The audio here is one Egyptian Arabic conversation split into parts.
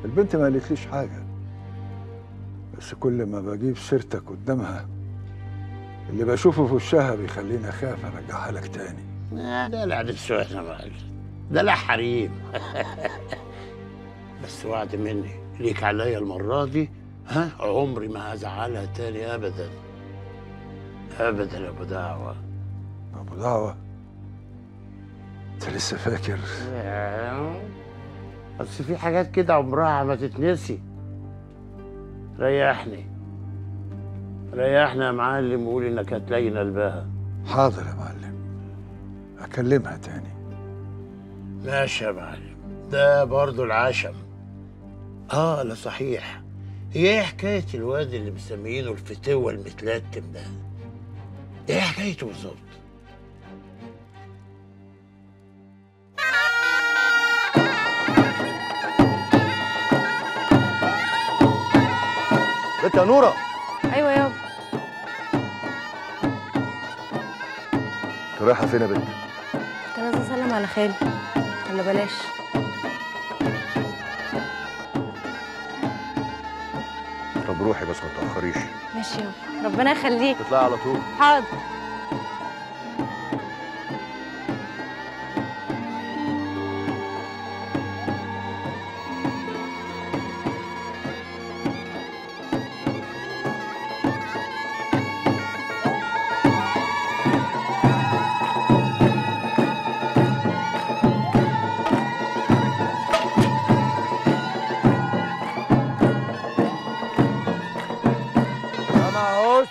البنت ما قالتليش حاجة بس كل ما بجيب سيرتك قدامها اللي بشوفه في وشها بيخليني أخاف أرجعها لك تاني آه، ده لا ده سوينا معلم ده لا حريم بس وعد مني ليك عليا المرة دي ها عمري ما هزعلها تاني أبدا أبدا يا أبو دعوة أبو دعوة أنت لسه فاكر بس في حاجات كده عمرها ما تتنسي ريحني ريحنا يا معلم وقول انك هتلاقي قلبها حاضر يا معلم أكلمها تاني ماشي يا معلم ده برضه العشم اه لا صحيح هي ايه حكايه الواد اللي مسميينه الفتوه المتلتم ده ايه حكايته بالظبط بنت يا نوره ايوه يابا انت رايحه فين يا بنت كنت نازله اسلم على خالي ولا بلاش طب روحي بس ما تاخريش ماشي يابا ربنا يخليك تطلعي على طول حاضر يا معوس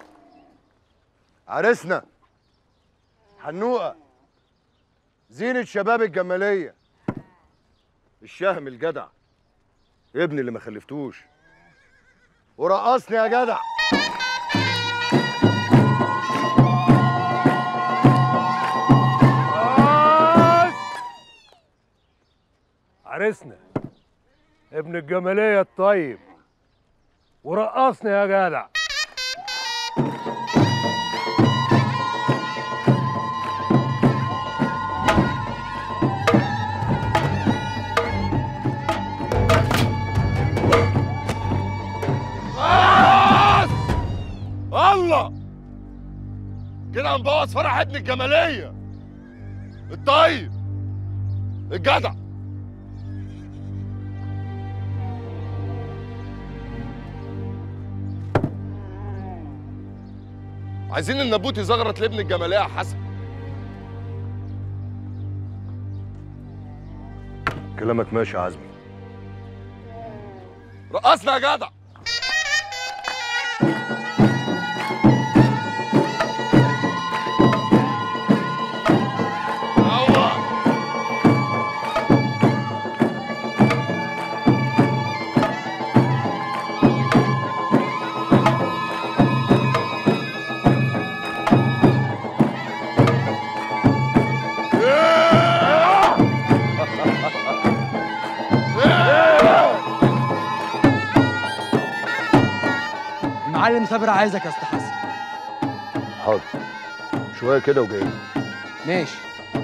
عرسنا حنوقه زينة شباب الجمالية الشهم الجدع ابني اللي ما خلفتوش ورقصني يا جدع عرسنا ابن الجمالية الطيب ورقصني يا جدع الله كده هنبوظ فرح ابن الجمالية الطيب الجدع عايزين النبوت يزغرط لابن الجمالية يا حسن كلامك ماشي يا عزمي رقصنا يا جدع المعلم صابر عايزك يا اسطى حسن حاضر شوية كده وجاي ماشي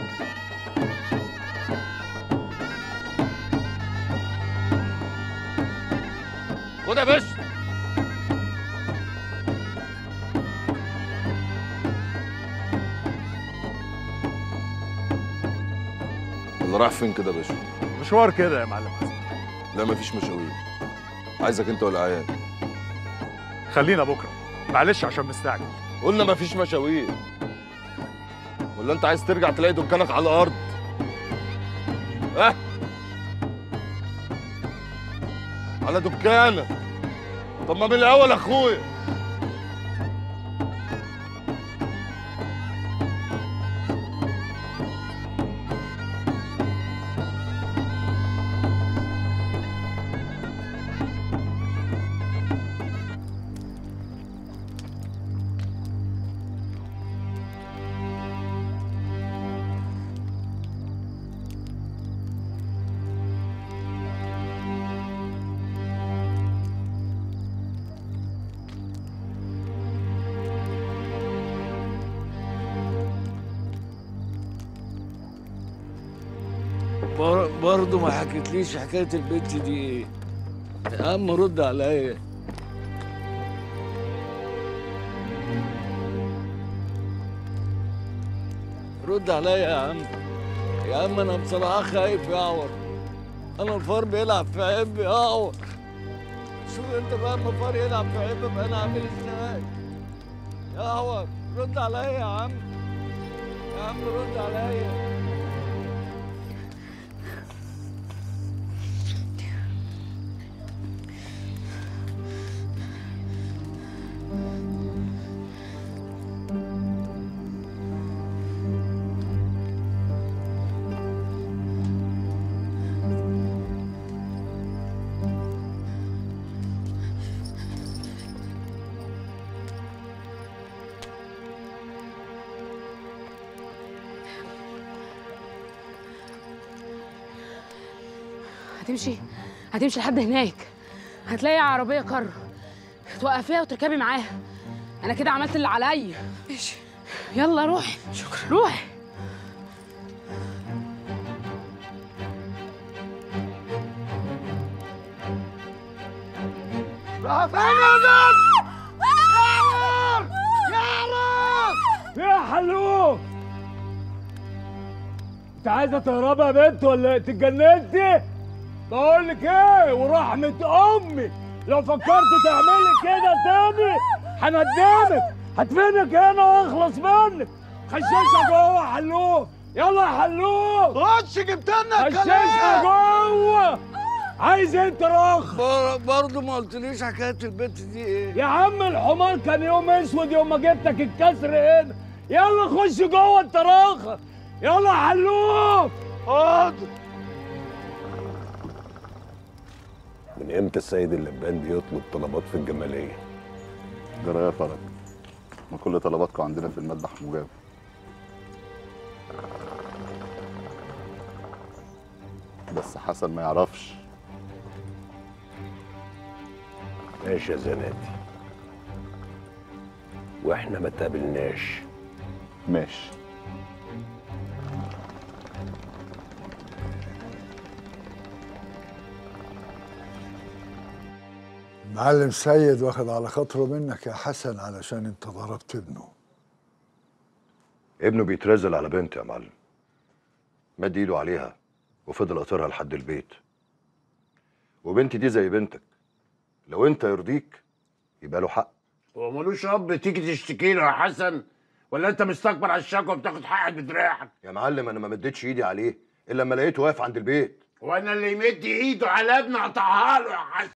خد يا باشا اللي رايح فين كده يا باشا؟ مشوار كده يا معلم حسن لا مفيش مشاوير عايزك انت والعيال خلينا بكره معلش عشان مستعجل قلنا مفيش مشاوير ولا انت عايز ترجع تلاقي دكانك على الارض اه على دكانك طب ما من الاول يا اخويا بر- برضه ما حكيتليش حكايه البنت دي ايه يا عم رد عليا رد عليا يا عم يا عم انا بصراحه خايف يعور انا الفار بيلعب في عيب يعور شوف انت بقى اما الفار يلعب في عيب بقى انا عامل ازاي يعور رد عليا يا عم يا عم رد عليا هتمشي هتمشي لحد هناك هتلاقي عربية كر توقفيها وتركبي معاها أنا كده عملت اللي عليا ماشي يلا روحي شكرا روحي يا حلوف انت عايزه تهربي يا بنت ولا انت اتجننتي بقول لك ايه ورحمه امي لو فكرت تعملي كده تاني هندمك هدفنك هنا واخلص منك خششها جوه يا حلوف يلا يا حلوف خش جبت لنا خششها جوه عايز انت رخ بر- برضه ما قلتليش حكايه البنت دي ايه يا عم الحمار كان يوم اسود يوم ما جبتك الكسر هنا يلا خش جوه انت راخه يلا يا حلوف حاضر من امتى السيد اللبان بيطلب طلبات في الجماليه جرى يا فرج ما كل طلباتكم عندنا في المذبح مجاب بس حسن ما يعرفش ماشي يا زناتي واحنا ما تقابلناش ماشي المعلم سيد واخد على خاطره منك يا حسن علشان انت ضربت ابنه ابنه بيترزل على بنت يا معلم مد ايده عليها وفضل قاطرها لحد البيت وبنتي دي زي بنتك لو انت يرضيك يبقى له حق هو ملوش اب تيجي تشتكي له يا حسن ولا انت مستكبر على الشكوى وبتاخد حقك بدراعك يا معلم انا ما مديتش ايدي عليه الا لما لقيته واقف عند البيت وانا اللي يمد ايده على ابني اقطعها له يا حسن